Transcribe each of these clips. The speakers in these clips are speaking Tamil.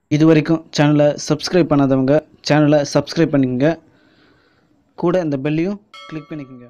இது வரைக்கும் சேனலை சப்ஸ்கிரைப் பண்ணாதவங்க சேனலை சப்ஸ்கிரைப் பண்ணிக்கங்க கூட இந்த பெல்லையும் கிளிக் பண்ணிக்கோங்க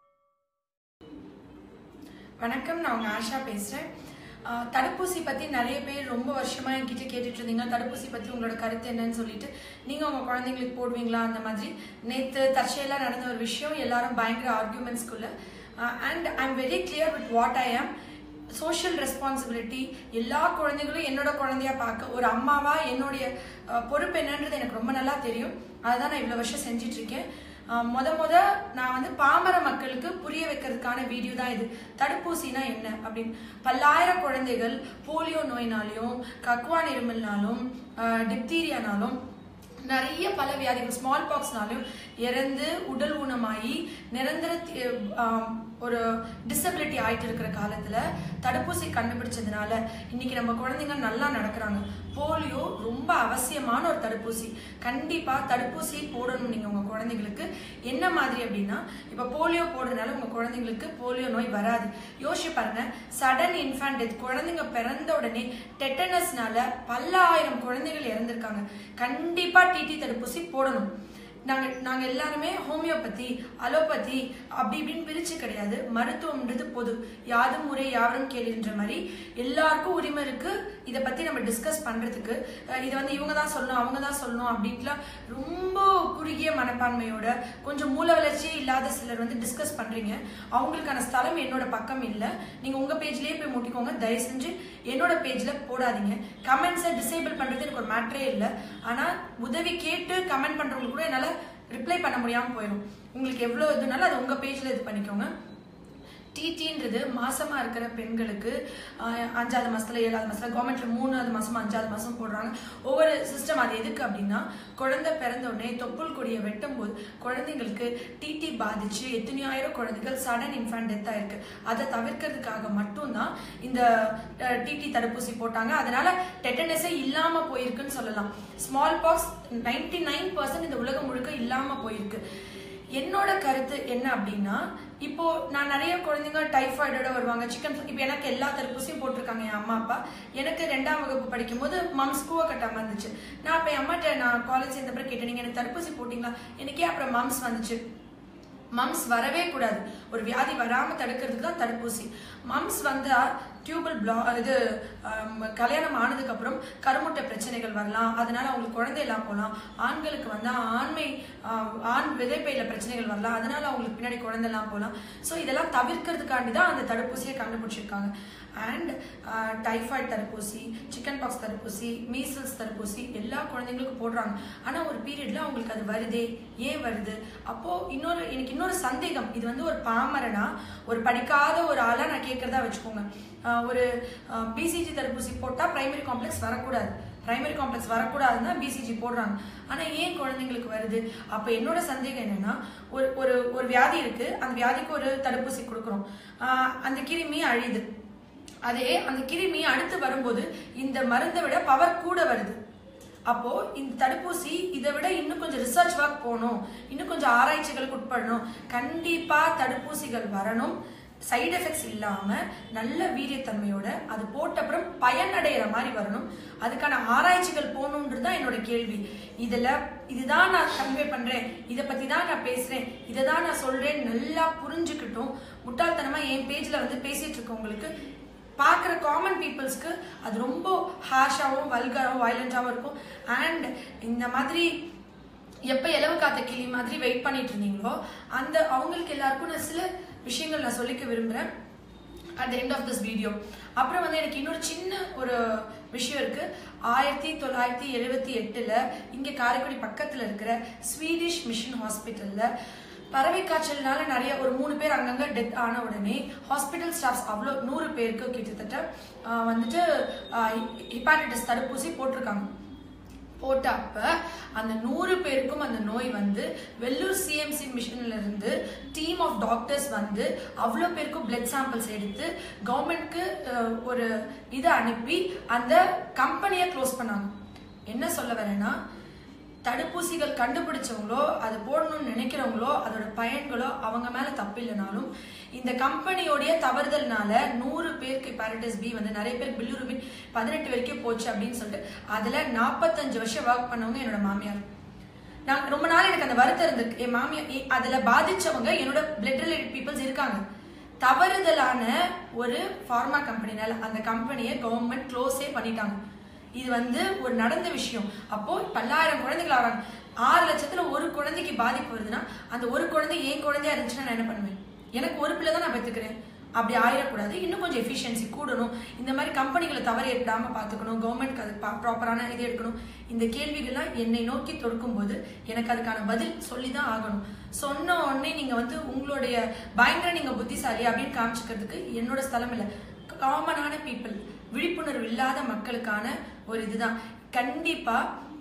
வணக்கம் நான் உங்கள் ஆஷா பேசுகிறேன் தடுப்பூசி பற்றி நிறைய பேர் ரொம்ப வருஷமாக என்கிட்ட கேட்டுட்டு இருந்தீங்க தடுப்பூசி பற்றி உங்களோட கருத்து என்னன்னு சொல்லிட்டு நீங்கள் உங்கள் குழந்தைங்களுக்கு போடுவீங்களா அந்த மாதிரி நேற்று தற்செயலாக நடந்த ஒரு விஷயம் எல்லாரும் பயங்கர ஆர்கியூமெண்ட்ஸ்குள்ள and I am very clear with what I am social responsibility எல்லா குழந்தைகளும் என்னோட குழந்தையா பார்க்க ஒரு அம்மாவா என்னுடைய அஹ், பொறுப்பு என்னன்றது எனக்கு ரொம்ப நல்லா தெரியும் அதுதான் நான் இவ்வளோ வருஷம் செஞ்சிட்டு இருக்கேன் அஹ், முத முத நான் வந்து பாமர மக்களுக்கு புரிய வைக்கிறதுக்கான வீடியோ தான் இது தடுப்பூசினா என்ன அப்படின்னு பல்லாயிரம் குழந்தைகள் போலியோ நோயினாலையும் கக்குவான் இருமல்னாலும் டிப்தீரியானாலும் நிறைய பல வியாதிகள் ஸ்மால் பாக்ஸ்னாலையும் இறந்து உடல் ஊனமாகி நிரந்தர தி- ஆம், ஒரு டிசபிலிட்டி ஆயிட்டு இருக்கிற காலத்துல தடுப்பூசி கண்டுபிடிச்சதுனால இன்னைக்கு நம்ம குழந்தைங்க நல்லா நடக்கிறாங்க போலியோ ரொம்ப அவசியமான ஒரு தடுப்பூசி கண்டிப்பா தடுப்பூசி போடணும் நீங்க உங்க குழந்தைங்களுக்கு என்ன மாதிரி அப்படின்னா இப்ப போலியோ போடுறதுனால உங்க குழந்தைங்களுக்கு போலியோ நோய் வராது யோசிச்சு பாருங்க சடன் இன்ஃபான்ட் டெத் குழந்தைங்க பிறந்த உடனே டெட்டனஸ்னால பல்லாயிரம் குழந்தைகள் இறந்திருக்காங்க கண்டிப்பா டிடி தடுப்பூசி போடணும் நாங்க நாங்க எல்லாருமே ஹோமியோபதி அலோபதி அப்படி இப்படின்னு பிரிச்சு கிடையாது மருத்துவம்ன்றது பொது யாதும் முறை யாவரும் கேளுன்ற மாதிரி எல்லாருக்கும் உரிமை இருக்கு இதை பத்தி நம்ம டிஸ்கஸ் பண்றதுக்கு அஹ் இதை வந்து இவங்க தான் சொல்லணும் அவங்க தான் சொல்லணும் அப்படின்ட்டுலாம் ரொம்ப குறுகிய மனப்பான்மையோட கொஞ்சம் மூல வளர்ச்சியே இல்லாத சிலர் வந்து டிஸ்கஸ் பண்றீங்க அவங்களுக்கான ஸ்தலம் என்னோட பக்கம் இல்லை நீங்க உங்க பேஜ்லயே போய் முட்டிக்கோங்க தயவு செஞ்சு என்னோட பேஜ்ல போடாதீங்க கமெண்ட்ஸை டிசேபிள் பண்றது எனக்கு ஒரு மேட்ரே இல்லை ஆனா உதவி கேட்டு கமெண்ட் பண்றவங்களுக்கு கூட என்னால ரிப்ளை பண்ண முடியாம போயிடும் உங்களுக்கு எவ்வளவு இதுனாலும் அது உங்க பேஜ்ல இது பண்ணிக்கோங்க டிடின்றது மாசமா இருக்கிற பெண்களுக்கு ஆஹ், அஞ்சாவது மாசத்துல ஏழாவது மாசத்துல கவர்மெண்ட்ல மூணாவது மாசம் அஞ்சாவது மாசம் போடுறாங்க ஒவ்வொரு சிஸ்டம் அது எதுக்கு அப்படின்னா குழந்தை பிறந்த உடனே தொப்புள் கொடியை வெட்டும் போது குழந்தைங்களுக்கு டிடி பாதிச்சு எத்தனையாயிரம் குழந்தைகள் சடன் இன்ஃபான்ட் டெத் ஆயிருக்கு அதை தவிர்க்கிறதுக்காக மட்டும்தான் இந்த டிடி தடுப்பூசி போட்டாங்க அதனால டெட்டனஸே இல்லாம போயிருக்குன்னு சொல்லலாம் ஸ்மால் பாக்ஸ் நைன்டி நைன் இந்த உலகம் முழுக்க இல்லாம போயிருக்கு என்னோட கருத்து என்ன அப்படின்னா இப்போ நான் நிறைய குழந்தைங்க டைஃபாய்டோட வருவாங்க சிக்கன் இப்போ எனக்கு எல்லா தடுப்பூசியும் போட்டிருக்காங்க என் அம்மா அப்பா எனக்கு ரெண்டாம் வகுப்பு படிக்கும்போது மம்ஸ் கூவ கட்டாம இருந்துச்சு நான் இப்போ என் அம்மாட்ட நான் காலேஜ் சேர்ந்த பிறகு கேட்டேன் நீங்க எனக்கு தடுப்பூசி போட்டீங்களா எனக்கே அப்புறம் மம்ஸ் வந்துச்சு மம்ஸ் வரவே கூடாது ஒரு வியாதி வராம தடுக்கிறதுக்கு தான் தடுப்பூசி மம்ஸ் வந்தா டியூபல் பிளா இது ஆம், கல்யாணம் ஆனதுக்கு அப்புறம் கருமுட்டை பிரச்சனைகள் வரலாம் அதனால அவங்களுக்கு குழந்தை எல்லாம் போகலாம் ஆண்களுக்கு வந்தா ஆண்மை ஆ, ஆண் விதைப்பையில பிரச்சனைகள் வரலாம் அதனால அவங்களுக்கு பின்னாடி குழந்தை எல்லாம் போகலாம் ஸோ இதெல்லாம் தவிர்க்கிறதுக்காண்டி தான் அந்த தடுப்பூசியை கண்டுபிடிச்சிருக்காங்க அண்ட் டைஃபாய்டு தடுப்பூசி சிக்கன் பாக்ஸ் தடுப்பூசி மீசல்ஸ் தடுப்பூசி எல்லா குழந்தைங்களுக்கும் போடுறாங்க ஆனா ஒரு பீரியட்ல அவங்களுக்கு அது வருதே ஏன் வருது அப்போ இன்னொரு எனக்கு இன்னொரு சந்தேகம் இது வந்து ஒரு பாமரனா ஒரு படிக்காத ஒரு ஆளா நான் கேட்கறதா வச்சுக்கோங்க ஆஹ் ஒரு பிசிஜி தடுப்பூசி போட்டா பிரைமரி காம்ப்ளெக்ஸ் வரக்கூடாது பிரைமரி காம்ப்ளெக்ஸ் வரக்கூடாதுன்னா பிசிஜி போடுறாங்க ஆனா ஏன் குழந்தைங்களுக்கு வருது அப்ப என்னோட சந்தேகம் என்னன்னா ஒரு ஒரு ஒரு வியாதி இருக்கு அந்த வியாதிக்கு ஒரு தடுப்பூசி கொடுக்குறோம் ஆஹ் அந்த கிருமி அழியுது அதே அந்த கிருமி அடுத்து வரும்போது இந்த மருந்தை விட பவர் கூட வருது அப்போ இந்த தடுப்பூசி இதை விட இன்னும் கொஞ்சம் ரிசர்ச் ஒர்க் போகணும் இன்னும் கொஞ்சம் ஆராய்ச்சிகளுக்கு உட்படணும் கண்டிப்பா தடுப்பூசிகள் வரணும் சைடு எஃபெக்ட்ஸ் இல்லாம நல்ல வீரியத்தன்மையோட அது போட்ட அப்புறம் பயனடைகிற மாதிரி வரணும் அதுக்கான ஆராய்ச்சிகள் போகணுன்றது தான் என்னோட கேள்வி இதுல இதுதான் நான் கன்வே பண்றேன் இதை பத்தி தான் நான் பேசுறேன் இதை தான் நான் சொல்றேன் நல்லா புரிஞ்சுக்கிட்டும் முட்டாள்தனமா என் பேஜ்ல வந்து பேசிட்டு இருக்கவங்களுக்கு பார்க்குற காமன் பீப்புள்ஸ்க்கு அது ரொம்ப ஹேஷாகவும் வல்கராகவும் வயலண்டாகவும் இருக்கும் அண்ட் இந்த மாதிரி எப்போ இலவு காத்த கிளி மாதிரி வெயிட் பண்ணிட்டு இருந்தீங்களோ அந்த அவங்களுக்கு எல்லாருக்கும் நான் சில விஷயங்கள் நான் சொல்லிக்க விரும்புகிறேன் at end of this video அப்புறம் வந்து எனக்கு இன்னொரு சின்ன ஒரு விஷயம் இருக்கு ஆயிரத்தி தொள்ளாயிரத்தி எழுபத்தி எட்டுல இங்க காரைக்குடி பக்கத்துல இருக்கிற ஸ்வீடிஷ் மிஷன் ஹாஸ்பிட்டல்ல பறவை காய்ச்சல்னால நிறைய ஒரு மூணு பேர் அங்கங்க டெத் ஆன உடனே ஹாஸ்பிட்டல் ஸ்டாஃப்ஸ் அவ்வளோ நூறு பேருக்கு கிட்டத்தட்ட ஆஹ் வந்துட்டு ஹிப்பாட்டிட்டிஸ் தடுப்பூசி போட்டிருக்காங்க போட்ட அப்ப அந்த நூறு பேருக்கும் அந்த நோய் வந்து வெள்ளூர் சிஎம்சி மிஷன்ல இருந்து டீம் ஆஃப் டாக்டர்ஸ் வந்து அவ்வளோ பேருக்கும் பிளட் சாம்பிள்ஸ் எடுத்து கவர்மெண்ட்க்கு ஒரு இதை அனுப்பி அந்த கம்பெனியை க்ளோஸ் பண்ணாங்க என்ன சொல்ல வரேன்னா தடுப்பூசிகள் கண்டுபிடிச்சவங்களோ அது போடணும்னு நினைக்கிறவங்களோ அதோட பயன்களோ அவங்க மேல தப்பு இல்லைனாலும் இந்த கம்பெனியோடைய தவறுதல்னால நூறு பேருக்கு ஹெப்பாட்டிஸ் பி வந்து நிறைய பேருக்கு பில்லுருபின் பதினெட்டு வரைக்கும் போச்சு அப்படின்னு சொல்லிட்டு அதுல நாற்பத்தஞ்சு வருஷம் ஒர்க் பண்ணவங்க என்னோட மாமியார் நான் ரொம்ப நாள் எனக்கு அந்த வருத்தம் இருந்திருக்கு என் மாமியார் எ- அதுல பாதிச்சவங்க என்னோட பிளட் ரிலேட்டட் பீப்புள்ஸ் இருக்காங்க தவறுதலான ஒரு ஃபார்மா கம்பெனினால அந்த கம்பெனியை கவர்மெண்ட் க்ளோஸே பண்ணிட்டாங்க இது வந்து ஒரு நடந்த விஷயம் அப்போ பல்லாயிரம் குழந்தைகள் ஆறாங்க ஆறு லட்சத்துல ஒரு குழந்தைக்கு பாதிப்பு வருதுன்னா அந்த ஒரு குழந்தை என் குழந்தையா இருந்துச்சுன்னா நான் என்ன பண்ணுவேன் எனக்கு ஒரு பிள்ளை தான் நான் பெற்றுக்கிறேன் அப்படி ஆயிடக்கூடாது இன்னும் கொஞ்சம் எஃபிஷியன்சி கூடணும் இந்த மாதிரி கம்பெனிகளை தவறு ஏற்படாம பார்த்துக்கணும் கவர்மெண்ட் அது ப்ராப்பரான இது எடுக்கணும் இந்த கேள்விகள்லாம் என்னை நோக்கி தொடுக்கும் போது எனக்கு அதுக்கான பதில் சொல்லி தான் ஆகணும் சொன்ன உடனே நீங்க வந்து உங்களுடைய பயங்கர நீங்க புத்திசாலி அப்படின்னு காமிச்சுக்கிறதுக்கு என்னோட ஸ்தலம் இல்லை காமனான பீப்புள் விழிப்புணர்வு இல்லாத மக்களுக்கான ஒரு இதுதான் கண்டிப்பா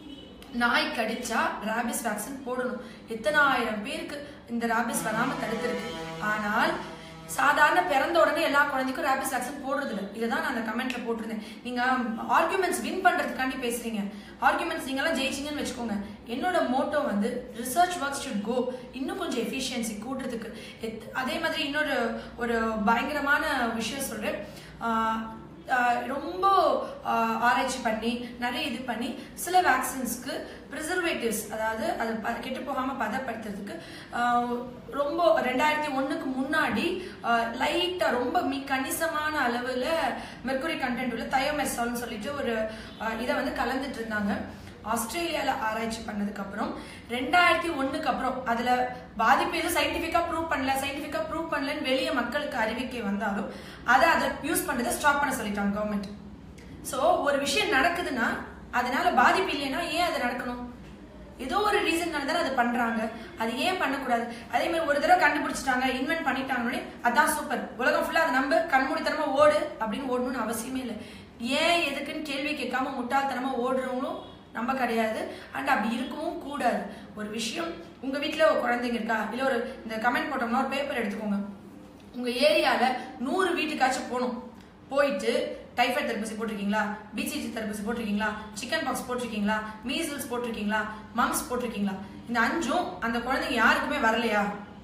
நாய் கடிச்சா ராபிஸ் வேக்சின் போடணும் எத்தனை ஆயிரம் பேருக்கு இந்த ராபிஸ் வராம தடுத்திருக்கு ஆனால் சாதாரண பிறந்த உடனே எல்லா குழந்தைக்கும் ரேபிஸ் வேக்சின் போடுறது இல்லை இதை தான் நான் அந்த கமெண்ட்ல போட்டிருந்தேன் நீங்க ஆர்குமெண்ட்ஸ் வின் பண்றதுக்காண்டி பேசுறீங்க ஆர்குமெண்ட்ஸ் நீங்களாம் ஜெயிச்சிங்கன்னு வச்சுக்கோங்க என்னோட மோட்டோ வந்து ரிசர்ச் ஒர்க் ஷுட் கோ இன்னும் கொஞ்சம் எஃபிஷியன்சி கூட்டுறதுக்கு எத்- அதே மாதிரி இன்னொரு ஒரு பயங்கரமான விஷயம் சொல்றேன் ஆஹ் ஆஹ் ரொம்ப ஆஹ் ஆராய்ச்சி பண்ணி நிறைய இது பண்ணி சில வேக்சின்ஸ்க்கு ப்ரிசர்வேட்டிவ்ஸ் அதாவது அது ப- கெட்டு போகாம பதப்படுத்துறதுக்கு ஆஹ் ரொம்ப ரெண்டாயிரத்தி ஒண்ணுக்கு முன்னாடி லைட்டா ரொம்ப மி கணிசமான அளவுல மெர்குரி கண்டென்ட் உள்ள தயோமெர்சால்னு சொல்லிட்டு ஒரு ஆஹ் இதை வந்து கலந்துட்டு இருந்தாங்க ஆஸ்திரேலியால ஆராய்ச்சி பண்ணதுக்கு அப்புறம் ரெண்டாயிரத்தி ஒண்ணுக்கு அப்புறம் அதுல பாதிப்பு எதுவும் சயின்டிபிக்கா ப்ரூவ் பண்ணல சயின்டிபிக்கா ப்ரூவ் பண்ணலன்னு வெளியே மக்களுக்கு அறிவிக்கை வந்தாலும் அதை அதை யூஸ் பண்ணதை ஸ்டாப் பண்ண சொல்லிட்டாங்க கவர்மெண்ட் சோ ஒரு விஷயம் நடக்குதுன்னா அதனால பாதிப்பு இல்லைன்னா ஏன் அது நடக்கணும் ஏதோ ஒரு ரீசன்னால தானே அதை பண்றாங்க அது ஏன் பண்ணக்கூடாது அதே மாதிரி ஒரு தடவை கண்டுபிடிச்சிட்டாங்க இன்வென்ட் பண்ணிட்டாங்கன்னே அதான் சூப்பர் உலகம் ஃபுல்லா அதை நம்ப கண்மூடித்தனமா ஓடு அப்படின்னு ஓடணும்னு அவசியமே இல்லை ஏன் எதுக்குன்னு கேள்வி கேட்காம முட்டாள்தனமா ஓடுறவங்களும் நம்ம கிடையாது அண்ட் அப்படி இருக்கவும் கூடாது ஒரு விஷயம் உங்க வீட்ல ஒரு குழந்தைங்க இருக்கா இல்ல ஒரு இந்த கமெண்ட் போட்டோம்னா ஒரு பேப்பர் எடுத்துக்கோங்க உங்க ஏரியால நூறு வீட்டுக்காச்சும் போகணும் போயிட்டு டைஃபாய்டு தடுப்பூசி போட்டிருக்கீங்களா பிசிஜி தடுப்பூசி போட்டிருக்கீங்களா சிக்கன் பாக்ஸ் போட்டிருக்கீங்களா மீசல்ஸ் போட்டிருக்கீங்களா மம்ஸ் போட்டிருக்கீங்களா இந்த அஞ்சும் அந்த குழந்தைங்க யாருக்குமே வரலையா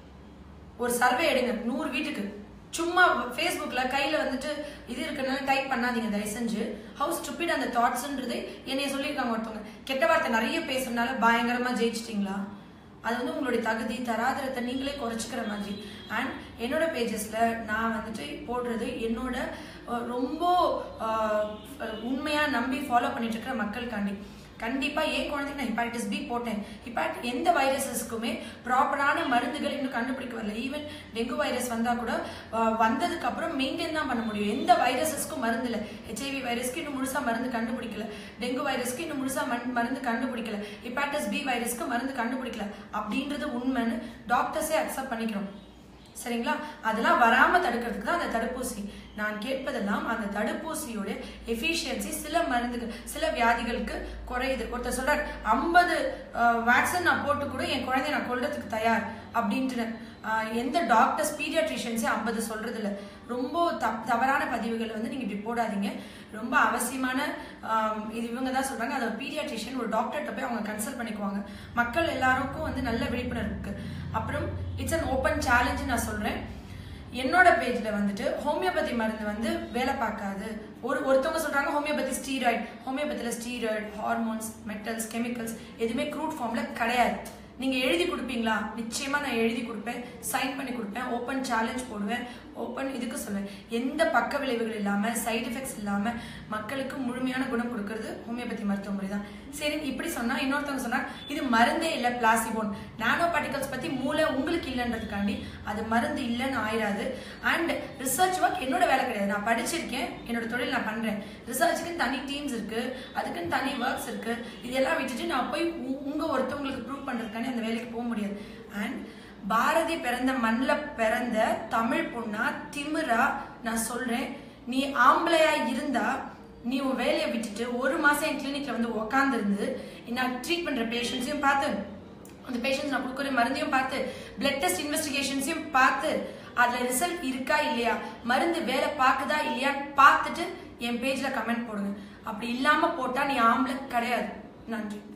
ஒரு சர்வே எடுங்க நூறு வீட்டுக்கு சும்மா ஃபேஸ்புக்ல கையில வந்துட்டு இது இருக்குன்னு டைப் பண்ணாதீங்க தயவு செஞ்சு ஹவு ஸ்டூபிட் அந்த தாட்ஸ்ன்றது என்னைய சொல்லியிருக்காங்க ஒருத்தவங்க கெட்ட வார்த்தை நிறைய பேசுறதுனால பயங்கரமா ஜெயிச்சிட்டீங்களா அது வந்து உங்களுடைய தகுதி தராதரத்தை நீங்களே குறைச்சிக்கிற மாதிரி அண்ட் என்னோட பேஜஸ்ல நான் வந்துட்டு போடுறது என்னோட அஹ், ரொம்ப அஹ், உண்மையா நம்பி ஃபாலோ பண்ணிட்டு இருக்கிற மக்களுக்காண்டி கண்டிப்பா ஏன் குழந்தைக்கு நான் ஹெப்பாட்டிஸ் பி போட்டேன் ஹெப்பாட் எந்த வைரஸஸ்க்குமே ப்ராப்பரான மருந்துகள் இன்னும் கண்டுபிடிக்க வரல ஈவன் டெங்கு வைரஸ் வந்தா கூட அஹ், வந்ததுக்கு அப்புறம் மெயின்டைன் தான் பண்ண முடியும் எந்த வைரஸஸ்க்கும் மருந்து இல்லை ஹெச்ஐவி வைரஸ்க்கு இன்னும் முழுசா மருந்து கண்டுபிடிக்கல டெங்கு வைரஸ்க்கு இன்னும் முழுசா மண்- மருந்து கண்டுபிடிக்கல ஹெப்பாட்டிஸ் பி வைரஸ்க்கு மருந்து கண்டுபிடிக்கல அப்படின்றது உண்மைன்னு டாக்டர்ஸே அக்செப்ட் பண்ணிக்கிறோம் சரிங்களா அதெல்லாம் வராம தடுக்கிறதுக்கு தான் அந்த தடுப்பூசி நான் கேட்பதெல்லாம் அந்த தடுப்பூசியோட எஃபிஷியன்சி சில மருந்துகள் சில வியாதிகளுக்கு குறையுது ஒருத்தர் சொல்றார் ஐம்பது வேக்சின் நான் போட்டு கூட என் குழந்தைய நான் கொல்றதுக்கு தயார் அப்படின்ட்டு ஆஹ், எந்த டாக்டர்ஸ் பீடியாட்ரிஷியன்ஸே ஐம்பது சொல்றது இல்ல ரொம்ப தப் தவறான பதிவுகளை வந்து நீங்க இப்படி போடாதீங்க ரொம்ப அவசியமான ஆம், இது இவங்க தான் சொல்றாங்க அதை பீடியாட்ரிஷியன் ஒரு டாக்டர்கிட்ட போய் அவங்க கன்சல்ட் பண்ணிக்குவாங்க மக்கள் எல்லாருக்கும் வந்து நல்ல விழிப்புணர்வு இருக்கு அப்புறம் இட்ஸ் அன் ஓப்பன் சேலஞ்சு நான் சொல்றேன் என்னோட பேஜ்ல வந்துட்டு ஹோமியோபதி மருந்து வந்து வேலை பார்க்காது ஒரு ஒருத்தவங்க சொல்றாங்க ஹோமியோபதி ஸ்டீராய்டு ஹோமியோபதியில ஸ்டீராய்டு ஹார்மோன்ஸ் மெட்டல்ஸ் கெமிக்கல்ஸ் எதுவுமே க்ரூட் ஃபார்ம்ல கிடையாது நீங்க எழுதி கொடுப்பீங்களா நிச்சயமா நான் எழுதி கொடுப்பேன் சைன் பண்ணி கொடுப்பேன் ஓப்பன் சேலஞ்ச் போடுவேன் ஓப்பன் இதுக்கு சொல்லுவேன் எந்த பக்க விளைவுகள் இல்லாம சைடு எஃபெக்ட்ஸ் இல்லாம மக்களுக்கு முழுமையான குணம் கொடுக்கறது ஹோமியோபதி மருத்துவ முறை தான் சரி இப்படி சொன்னா இன்னொருத்தவங்க சொன்னா இது மருந்தே இல்ல பிளாசிபோன் நானோ பார்ட்டிகல்ஸ் பத்தி மூளை உங்களுக்கு இல்லைன்றதுக்காண்டி அது மருந்து இல்லைன்னு ஆயிராது அண்ட் ரிசர்ச் ஒர்க் என்னோட வேலை கிடையாது நான் படிச்சிருக்கேன் என்னோட தொழில் நான் பண்றேன் ரிசர்ச்சுக்குன்னு தனி டீம்ஸ் இருக்கு அதுக்குன்னு தனி ஒர்க்ஸ் இருக்கு இதெல்லாம் விட்டுட்டு நான் போய் உ- உங்க ஒருத்தவங்களுக்கு ப்ரூவ் பண்றதுக்காண்டி அந்த வேலைக்கு போக முடியாது அண்ட் பாரதி பிறந்த மண்ணில் பிறந்த தமிழ் பொண்ணா திமிரா நான் சொல்றேன் நீ ஆம்பளையா இருந்தா நீ உன் வேலையை விட்டுட்டு ஒரு மாசம் என் கிளினிக்ல வந்து உக்காந்துருந்து நான் ட்ரீட் பண்ற பேஷண்ட்ஸையும் பார்த்து அந்த பேஷண்ட்ஸ் நான் கொடுக்குற மருந்தையும் பார்த்து பிளட் டெஸ்ட் இன்வெஸ்டிகேஷன்ஸையும் பார்த்து அதுல ரிசல்ட் இருக்கா இல்லையா மருந்து வேலை பார்க்குதா இல்லையான்னு பார்த்துட்டு என் பேஜ்ல கமெண்ட் போடுங்க அப்படி இல்லாம போட்டா நீ ஆம்பளை கிடையாது நன்றி